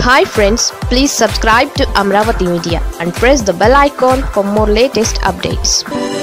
hi friends please subscribe to Amaravati media and press the bell icon for more latest updates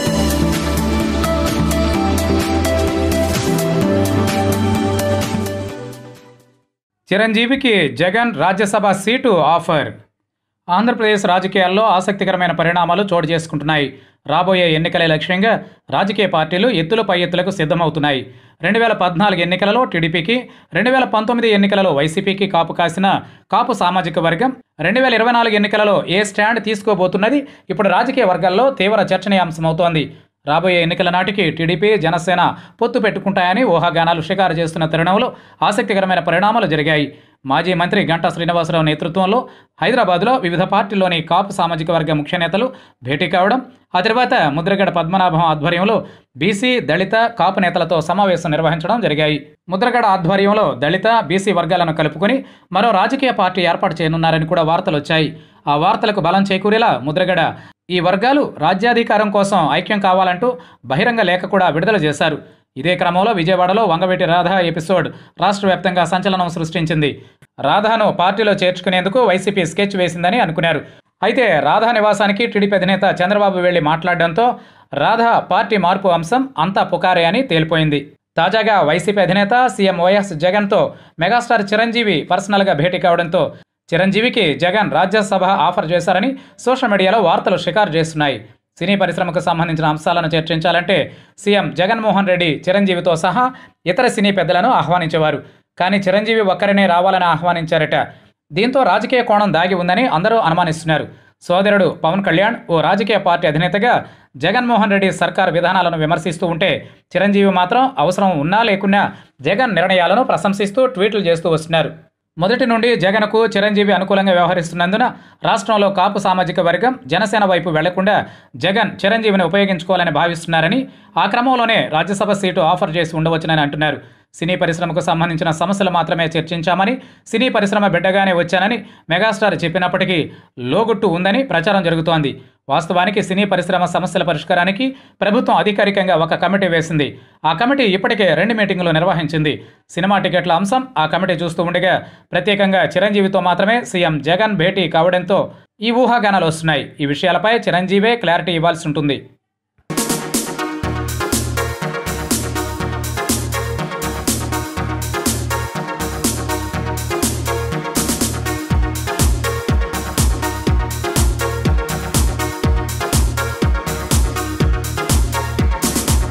చిరంజీవికి Jagan Rajya Sabha seat offer Andhra Pradesh రాజకీయాల్లో ఆసక్తికరమైన పరిణామాలు చోటు చేసుకుంటున్నాయి రాబోయే ఎన్నికలే లక్ష్యంగా రాజకీయ పార్టీలు ఎత్తుల పై ఎత్తులకు సిద్ధమవుతున్నాయి రెండు వేల పద్నాలుగు ఎన్నికలలో టీడీపీకి రెండు వేల పంతొమ్మిది ఎన్నికలలో వైసీపీకి కాపు కాసిన కాపు సామాజిక వర్గం రెండు వేల ఇరవై నాలుగు ఎన్నికలలో ఏ స్టాండ్ తీసుకోబోతున్నది ఇప్పుడు రాజకీయ వర్గాల్లో తీవ్ర చర్చనీయాంశమవుతోంది రాబోయే ఎన్నికల నాటికి టీడీపీ జనసేన పొత్తు పెట్టుకుంటాయని ఊహాగానాలు షికారు చేస్తున్న తరుణంలో ఆసక్తికరమైన పరిణామాలు జరిగాయి మాజీ మంత్రి గంటా శ్రీనివాసరావు నేతృత్వంలో హైదరాబాద్లో వివిధ పార్టీల్లోని కాపు సామాజిక వర్గ ముఖ్య నేతలు భేటీ కావడం ఆ తర్వాత ముద్రగడ పద్మనాభం ఆధ్వర్యంలో బీసీ దళిత కాపు నేతలతో సమావేశం నిర్వహించడం జరిగాయి ముద్రగడ ఆధ్వర్యంలో దళిత బీసీ వర్గాలను కలుపుకొని మరో రాజకీయ పార్టీ ఏర్పాటు చేయనున్నారని కూడా వార్తలు వచ్చాయి ఆ వార్తలకు బలం చేకూరేలా ముద్రగడ ఈ వర్గాలు రాజ్యాధికారం కోసం ఐక్యం కావాలంటూ బహిరంగ లేఖ కూడా విడుదల చేశారు ఇదే క్రమంలో విజయవాడలో వంగవీటి రాధా ఎపిసోడ్ రాష్ట్ర వ్యాప్తంగా సంచలనం సృష్టించింది రాధాను పార్టీలో చేర్చుకునేందుకు వైసీపీ స్కెచ్ వేసిందని అనుకున్నారు అయితే రాధా నివాసానికి టీడీపీ అధినేత చంద్రబాబు వెళ్లి మాట్లాడడంతో రాధా పార్టీ మార్పు అంశం అంతా పుకారే అని తేలిపోయింది తాజాగా వైసీపీ అధినేత సీఎం వైఎస్ జగన్తో మెగాస్టార్ చిరంజీవి పర్సనల్గా భేటీ కావడంతో చిరంజీవికి జగన్ రాజ్యసభ ఆఫర్ చేశారని సోషల్ మీడియాలో వార్తలు షికారు చేస్తున్నాయి సినీ పరిశ్రమకు సంబంధించిన అంశాలను చర్చించాలంటే సీఎం జగన్మోహన్ రెడ్డి చిరంజీవితో సహా ఇతర సినీ పెద్దలను ఆహ్వానించేవారు కానీ చిరంజీవి ఒక్కరినే రావాలని ఆహ్వానించారట దీంతో రాజకీయ కోణం దాగి ఉందని అందరూ అనుమానిస్తున్నారు సోదరుడు పవన్ కళ్యాణ్ ఓ రాజకీయ పార్టీ అధినేతగా జగన్మోహన్ రెడ్డి సర్కార్ విధానాలను విమర్శిస్తూ ఉంటే చిరంజీవి మాత్రం అవసరం ఉన్నా లేకున్నా జగన్ నిర్ణయాలను ప్రశంసిస్తూ ట్వీట్లు చేస్తూ వస్తున్నారు మొదటి నుండి జగన్కు చిరంజీవి అనుకూలంగా వ్యవహరిస్తున్నందున రాష్ట్రంలో కాపు సామాజిక వర్గం జనసేన వైపు వెళ్లకుండా జగన్ చిరంజీవిని ఉపయోగించుకోవాలని భావిస్తున్నారని ఆ క్రమంలోనే రాజ్యసభ సీటు ఆఫర్ చేసి ఉండవచ్చునని అంటున్నారు సినీ పరిశ్రమకు సంబంధించిన సమస్యలు మాత్రమే చర్చించామని సినీ పరిశ్రమ బిడ్డగానే వచ్చానని మెగాస్టార్ చెప్పినప్పటికీ లోగుట్టు ఉందని ప్రచారం జరుగుతోంది వాస్తవానికి సినీ పరిశ్రమ సమస్యల పరిష్కారానికి ప్రభుత్వం అధికారికంగా ఒక కమిటీ వేసింది ఆ కమిటీ ఇప్పటికే రెండు మీటింగులు నిర్వహించింది సినిమా టికెట్ల అంశం ఆ కమిటీ చూస్తూ ఉండగా ప్రత్యేకంగా చిరంజీవితో మాత్రమే సీఎం జగన్ భేటీ కావడంతో ఈ ఊహాగానాలు వస్తున్నాయి ఈ విషయాలపై చిరంజీవే క్లారిటీ ఇవ్వాల్సి ఉంటుంది